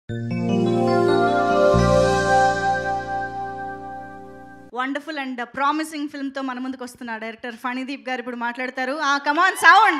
wonderful and promising ఫిల్మ్తో మన ముందుకు వస్తున్న డైరెక్టర్ ఫణిదీప్ గారు ఇప్పుడు మాట్లాడతారు ఆ కమాన్ సౌండ్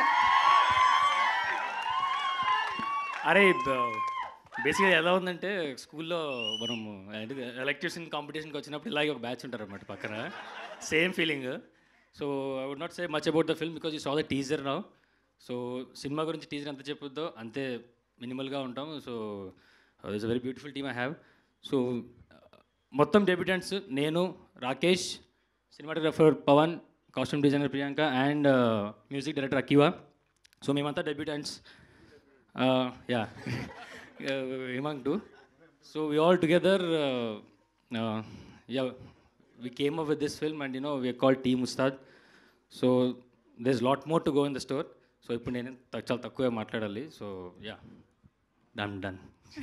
అరే బేసిక్గా ఎలా ఉందంటే స్కూల్లో మనం ఎలక్ట్రిషన్ కాంపిటీషన్కి వచ్చినప్పుడు ఇలాగే ఒక బ్యాచ్ ఉంటారు అనమాట పక్కన same feeling so I would not say much about the film because you saw the teaser now so cinema గురించి టీజర్ ఎంత చెప్పొద్దో అంతే మినిమల్గా ఉంటాం so it's a very beautiful team I have so మొత్తం డెబ్యూటెంట్స్ నేను Rakesh cinematographer Pavan costume designer Priyanka and music director Akiva so మేమంతా debutants yeah హిమాంగ్ టు so we all together uh, uh, yeah we came up with this film and you know we are called team ustad so there's lot more to go in the store so ఇప్పుడు నేను త- చాలా తక్కువే మాట్లాడాలి so yeah done done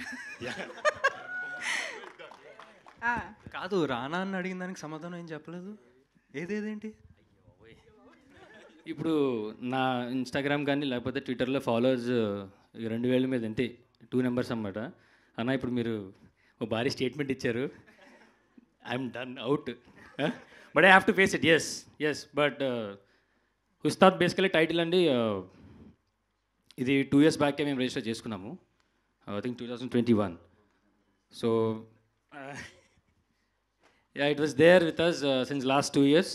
కాదు రానా అని అడిగిన దానికి సమాధానం ఏం చెప్పలేదు ఏదేదేంటి ఇప్పుడు నా ఇన్స్టాగ్రామ్ కానీ లేకపోతే ట్విట్టర్లో ఫాలోవర్స్ రెండు వేల మీద ఏంటి టూ నెంబర్స్ అన్నమాట అన్న ఇప్పుడు మీరు ఓ భారీ స్టేట్మెంట్ ఇచ్చారు I'm done out but I have to face it S S but Ustaad basically title అండి uh, ఇది టూ ఇయర్స్ బ్యాకే మేము రిజిస్టర్ చేసుకున్నాము I think two thousand twenty one so yeah it was there with us since last two years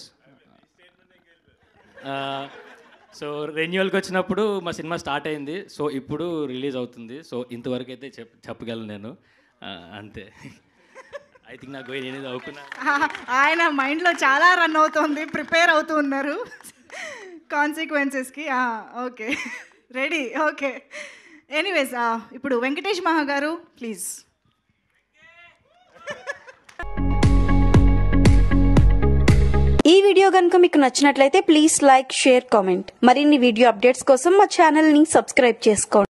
so రెన్యువల్కి వచ్చినప్పుడు మా cinema start అయింది so ఇప్పుడు రిలీజ్ అవుతుంది సో ఇంతవరకు అయితే చెప్ చెప్పగలను నేను ఆ, అంతే ఐ థింక్ నాకు పోయి నేనేది అవుకున్నా ఆయన మైండ్లో చాలా రన్ అవుతుంది ప్రిపేర్ అవుతూ ఉన్నారు కాన్సిక్వెన్సెస్కి ఓకే రెడీ ఓకే ఎనీవేస్ ఇప్పుడు వెంకటేష్ మహా గారు ప్లీజ్ ఈ వీడియో కనుక మీకు నచ్చినట్లయితే ప్లీజ్ లైక్ షేర్ కామెంట్ మరిన్ని వీడియో అప్డేట్స్ కోసం మా ఛానల్ ని సబ్స్క్రైబ్ చేసుకోండి